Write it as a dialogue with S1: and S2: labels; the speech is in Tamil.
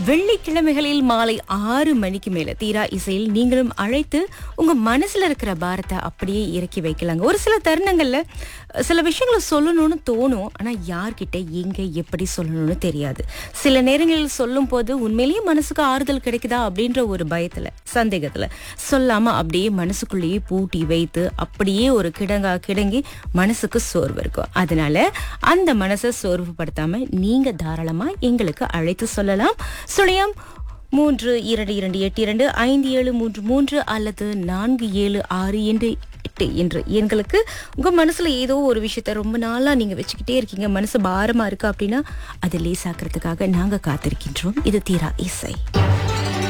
S1: வெள்ளிக்கிழமைகளில் மாலை ஆறு மணிக்கு மேல தீரா இசையில் நீங்களும் அழைத்து உங்க மனசுல இருக்கிற பாரத்தை அப்படியே இறக்கி வைக்கலாங்க ஒரு சில தருணங்கள்ல சில விஷயங்களை சொல்லணும்னு தோணும் ஆனா யார்கிட்ட எங்க எப்படி சொல்லணும்னு தெரியாது சில நேரங்களில் சொல்லும் போது உண்மையிலேயே மனசுக்கு ஆறுதல் கிடைக்குதா அப்படின்ற ஒரு பயத்துல சந்தேகத்துல சொல்லாம அப்படியே மனசுக்குள்ளேயே பூட்டி வைத்து அப்படியே ஒரு கிடங்கா கிடங்கி மனசுக்கு சோர்வு இருக்கும் அதனால அந்த மனசை சோர்வுபடுத்தாம நீங்க தாராளமா எங்களுக்கு அழைத்து சொல்லலாம் சுழியம் மூன்று இரண்டு இரண்டு எட்டு இரண்டு ஐந்து ஏழு மூன்று மூன்று அல்லது நான்கு ஏழு ஆறு என்று எட்டு என்ற எண்களுக்கு உங்க மனசுல ஏதோ ஒரு விஷயத்த ரொம்ப நாளா நீங்க வச்சுக்கிட்டே இருக்கீங்க மனசு பாரமா இருக்கு அப்படின்னா அதை லேசாக்குறதுக்காக நாங்க காத்திருக்கின்றோம் இது தீரா இசை